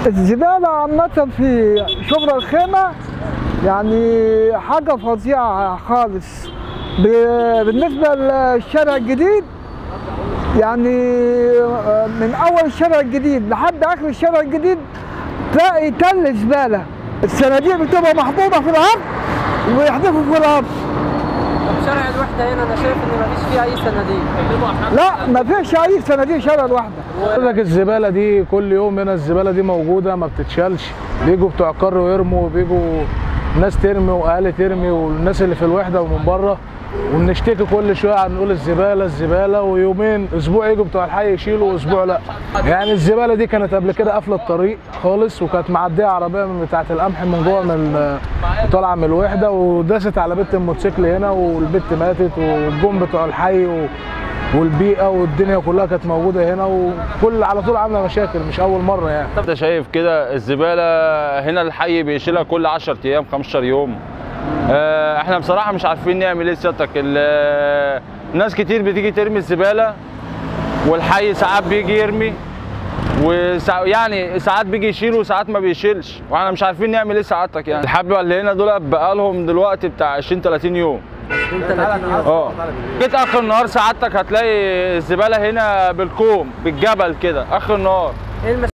الزبالة عامة في شبرا الخيمة يعني حاجة فظيعة خالص ب- بالنسبة للشارع الجديد يعني من أول الشارع الجديد لحد آخر الشارع الجديد تلاقي تل زبالة الصناديق بتبقى محطوطة في الأرض ويحدفوا في الأرض طب شارع الوحده هنا انا شايف ان مفيش فيه اي صناديق لا ما فيش أي صناديق شارع الواحدة عندك الزباله دي كل يوم هنا الزباله دي موجوده ما بتتشالش بيجوا بتوع القر ويرموا وبيجوا ناس ترمي واهالي ترمي والناس اللي في الوحده ومن بره وبنشتكي كل شويه نقول الزباله الزباله ويومين اسبوع يجوا بتوع الحي يشيلوا واسبوع لا يعني الزباله دي كانت قبل كده قافله الطريق خالص وكانت معديه عربيه من بتاعه القمح من جوه من ال- طالعه من الوحده وداست على بنت الموتوسيكل هنا والبنت ماتت والجم بتوع الحي و... والبيئه والدنيا كلها كانت موجوده هنا وكل على طول عامله مشاكل مش اول مره يعني انت شايف كده الزباله هنا الحي بيشيلها كل 10 ايام 15 يوم آه، احنا بصراحه مش عارفين نعمل ايه سيادتك ال- ناس كتير بتيجي ترمي الزباله والحي ساعات بيجي يرمي وسا يعني ساعات بيجي يشيل وساعات ما بيشيلش واحنا مش عارفين نعمل ايه سعادتك يعني الحبه اللي هنا دول بقالهم دلوقتي بتاع 20 30 يوم 30 يوم اه جيت اخر النهار سعادتك هتلاقي الزباله هنا بالكوم بالجبل كده اخر النهار ايه المشاكل